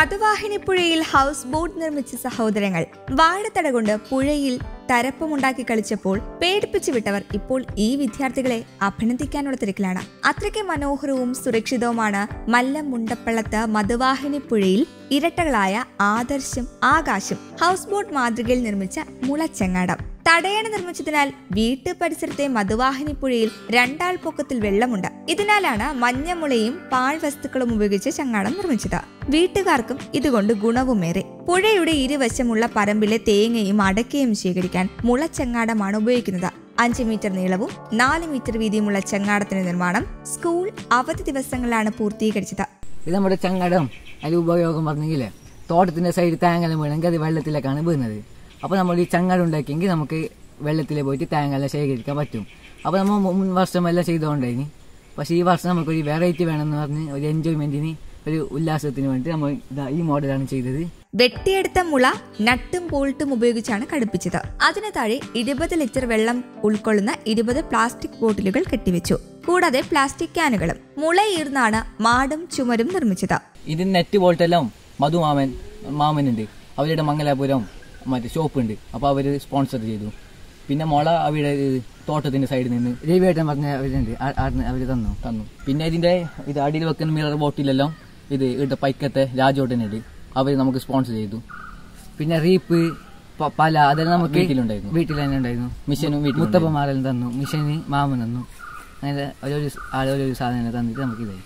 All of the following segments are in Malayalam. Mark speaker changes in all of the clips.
Speaker 1: മധുവാഹിനി പുഴയിൽ ഹൗസ് ബോട്ട് നിർമ്മിച്ച സഹോദരങ്ങൾ വാഴത്തട കൊണ്ട് പുഴയിൽ തരപ്പമുണ്ടാക്കി കളിച്ചപ്പോൾ പേടിപ്പിച്ചു വിട്ടവർ ഇപ്പോൾ ഈ വിദ്യാർത്ഥികളെ അഭിനന്ദിക്കാനുള്ള തിരക്കിലാണ് അത്രയ്ക്ക് മനോഹരവും സുരക്ഷിതവുമാണ് മല്ലം മുണ്ടപ്പള്ളത്ത് മധുവാഹിനി പുഴയിൽ ഇരട്ടകളായ ആദർശും ആകാശും ഹൗസ് ബോട്ട് മാതൃകയിൽ നിർമ്മിച്ച മുളച്ചങ്ങാടം തടയണ നിർമ്മിച്ചതിനാൽ വീട്ടു പരിസരത്തെ മധുവാഹിനി പുഴയിൽ രണ്ടാൾ പൊക്കത്തിൽ വെള്ളമുണ്ട് ഇതിനാലാണ് മഞ്ഞമുളയും പാഴ്വസ്തുക്കളും ഉപയോഗിച്ച് ചങ്ങാടം നിർമ്മിച്ചത് വീട്ടുകാർക്കും ഇതുകൊണ്ട് ഗുണവുമേറെ പുഴയുടെ ഇരുവശമുള്ള പറമ്പിലെ തേങ്ങയും അടക്കയും ശേഖരിക്കാൻ മുളച്ചങ്ങാടമാണ് ഉപയോഗിക്കുന്നത് അഞ്ച് മീറ്റർ നീളവും നാല് മീറ്റർ വീതിയുമുള്ള ചങ്ങാടത്തിന്റെ നിർമ്മാണം സ്കൂൾ അവധി ദിവസങ്ങളിലാണ് പൂർത്തീകരിച്ചത്
Speaker 2: ഇത് നമ്മുടെ ചങ്ങടം അതിൽ ഉപയോഗം പറഞ്ഞെങ്കിൽ തോട്ടത്തിൻ്റെ സൈഡ് തേങ്ങലം വീണെങ്കിൽ അത് വെള്ളത്തിലേക്കാണ് വീഴുന്നത് അപ്പോൾ നമ്മൾ ഈ ചങ്ങടം ഉണ്ടാക്കിയെങ്കിൽ നമുക്ക് വെള്ളത്തിൽ പോയിട്ട് തേങ്ങല ശേഖരിക്കാൻ പറ്റും അപ്പോൾ നമ്മൾ മുൻ വർഷം എല്ലാം ചെയ്തുകൊണ്ടായിനി പക്ഷേ ഈ വർഷം നമുക്കൊരു വെറൈറ്റി വേണമെന്ന് പറഞ്ഞ് ഒരു എൻജോയ്മെൻറ്റിന് ഒരു ഉല്ലാസത്തിന് വേണ്ടി നമ്മൾ ഇതാ ഈ മോഡലാണ് ചെയ്തത്
Speaker 1: വെട്ടിയെടുത്ത മുള നട്ടും ബോൾട്ടും ഉപയോഗിച്ചാണ് ഘടിപ്പിച്ചത് അതിന് താഴെ ഇരുപത് ലിറ്റർ വെള്ളം ഉൾക്കൊള്ളുന്ന ഇരുപത് പ്ലാസ്റ്റിക് ബോട്ടിലുകൾ കെട്ടിവെച്ചു കൂടാതെ പ്ലാസ്റ്റിക് ക്യാനുകളും മുളയീർന്നാണ് മാടും ചുമരും നിർമ്മിച്ചത്
Speaker 3: ഇതിന് നെറ്റ് ബോൾട്ടെല്ലാം മധു മാമൻ മാമനുണ്ട് അവരുടെ മംഗലാപുരം മറ്റേ ഷോപ്പുണ്ട് അപ്പോൾ അവർ സ്പോൺസർ ചെയ്തു പിന്നെ മുള അവിടെ തോട്ടത്തിന്റെ സൈഡിൽ നിന്ന്
Speaker 2: രവിയേട്ടൻ പറഞ്ഞ അവരുണ്ട് അവർ തന്നു
Speaker 3: തന്നു പിന്നെ ഇതിന്റെ ഇത് അടിയിൽ വെക്കുന്ന മിറർ ബോട്ടിലെല്ലാം ഇത് ഇവിടെ പൈക്കത്തെ രാജോട്ടനുണ്ട് അവർ നമുക്ക് സ്പോൺസർ ചെയ്തു
Speaker 2: പിന്നെ റീപ്പ് പ- പല അതെല്ലാം നമുക്ക്
Speaker 3: വീട്ടിലുണ്ടായിരുന്നു.
Speaker 2: വീട്ടിൽ തന്നെ ഉണ്ടായിരുന്നു
Speaker 3: മിഷനും വീട്ടിൽ
Speaker 2: മുത്തപ്പന്മാരെല്ലാം തന്നു മിഷന് മാമൻ തന്നു അങ്ങനെ ഓരോരു ആൾ ഓരോരു സാധനം തന്നിട്ട് നമുക്ക് ഇതായി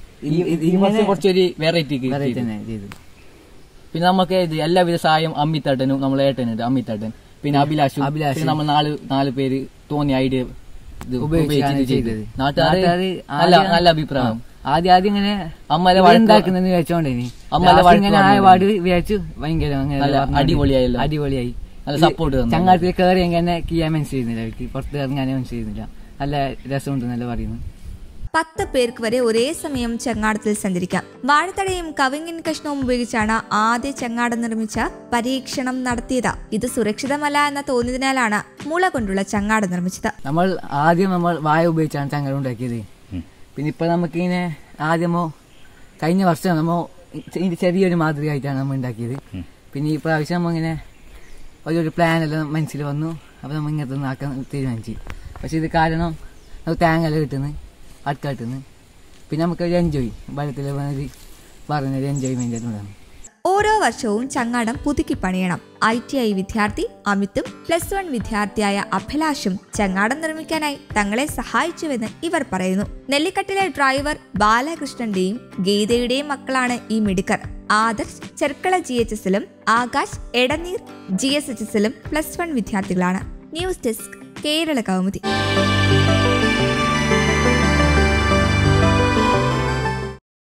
Speaker 3: ഈ വർഷം കുറച്ചൊരു വെറൈറ്റി
Speaker 2: വെറൈറ്റി തന്നെ ചെയ്തു
Speaker 3: പിന്നെ നമുക്ക് ഇത് എല്ലാവിധ സഹായം അമ്മിത്തട്ടനും നമ്മളെ ഏട്ടനുണ്ട് അമ്മിത്തട്ടൻ പിന്നെ അഭിലാഷും
Speaker 2: അഭിലാഷ്.
Speaker 3: പിന്നെ നമ്മൾ നാല് നാല് പേര് തോന്നിയ ഐഡിയ ഇത്
Speaker 2: ഉപയോഗിച്ചാണ്
Speaker 3: ഉപയോഗിച്ചിട്ട്
Speaker 2: ചെയ്തത്
Speaker 3: ചെയ്തത് നാട്ടുകാർ
Speaker 2: നാട്ടുകാര്
Speaker 3: നല്ല
Speaker 2: ആദ്യം-
Speaker 3: നല്ല അഭിപ്രായം
Speaker 2: ആദ്യം ആദ്യം ഇങ്ങനെ
Speaker 3: അമ്മലെ
Speaker 2: ഇവര്
Speaker 3: വഴക്ക്
Speaker 2: ഉണ്ടാക്കുന്നെന്ന് വിചാരിച്ചോണ്ടേനി
Speaker 3: അമ്മലെ
Speaker 2: Last
Speaker 3: വഴക്ക്
Speaker 2: ഇങ്ങനെ
Speaker 3: പറഞ്ഞു.
Speaker 2: ആയ പാട് വിചാരിച്ചു ഭയങ്കര അങ്ങനെ
Speaker 3: നല്ല
Speaker 2: പറഞ്ഞത്.
Speaker 3: അടിപൊളിയായല്ലോ.
Speaker 2: അടിപൊളിയായി
Speaker 3: നല്ല support തന്നു.
Speaker 2: ചങ്ങാടത്തിൽ കയറി എങ്ങനെ കിയാൻ മനസ്സിലായിരുന്നില്ല അവർക്ക് പുറത്ത് ഇറങ്ങാനേ മനസ്സിലായിരുന്നില്ല നല്ല രസമുണ്ട് നല്ല പറയുന്നു
Speaker 1: പത്ത് പേർക്ക് വരെ ഒരേ സമയം ചങ്ങാടത്തിൽ സഞ്ചരിക്കാം വാഴത്തടയും കവിങ്ങിൻ കഷ്ണവും ഉപയോഗിച്ചാണ് ആദ്യ ചങ്ങാടം നിർമ്മിച്ച പരീക്ഷണം നടത്തിയത് ഇത് സുരക്ഷിതമല്ല എന്ന തോന്നിയതിനാലാണ് മുള കൊണ്ടുള്ള ചങ്ങാടം നിർമ്മിച്ചത്
Speaker 2: നമ്മൾ ആദ്യം നമ്മൾ വായ ഉപയോഗിച്ചാണ് ചങ്ങല ഉണ്ടാക്കിയത് പിന്നെ ഇപ്പൊ നമുക്കിങ്ങനെ ആദ്യമോ കഴിഞ്ഞ വർഷം നമ്മ ഇതിന്റെ ചെറിയൊരു മാതൃകയായിട്ടാണ് നമ്മൾ ഉണ്ടാക്കിയത് പിന്നെ ഈ പ്രാവശ്യം നമ്മ ഇങ്ങനെ ഒരു പ്ലാൻ എല്ലാം മനസ്സിൽ വന്നു അപ്പോൾ നമ്മൾ ഇങ്ങനത്തെ ഒന്ന് ആക്കാൻ തീരുമാനിച്ചു പക്ഷെ ഇത് കാരണം നമുക്ക് തേങ്ങല കിട്ടുന്നു അടുക്ക കിട്ടുന്നു പിന്നെ നമുക്കൊരു എൻജോയ് വെള്ളത്തിൽ വന്നത് പറഞ്ഞൊരു എൻജോയ്മെന്റ് ഉണ്ടാകും
Speaker 1: ഓരോ വർഷവും ചങ്ങാടം പുതുക്കി പണിയണം ഐ ടി ഐ വിദ്യാർത്ഥി അമിതും പ്ലസ് വൺ വിദ്യാർത്ഥിയായ അഭിലാഷും ചങ്ങാടം നിർമ്മിക്കാനായി തങ്ങളെ സഹായിച്ചുവെന്ന് ഇവർ പറയുന്നു നെല്ലിക്കട്ടിലെ ഡ്രൈവർ ബാലകൃഷ്ണന്റെയും ഗീതയുടെയും മക്കളാണ് ഈ മിടുക്കർ ആദർശ് ചെർക്കള ജി എച്ച് എസിലും Akash Edneer G S H എസിലും പ്ലസ് വൺ വിദ്യാർത്ഥികളാണ് ന്യൂസ് ഡെസ്ക് കേരള കൗമുദി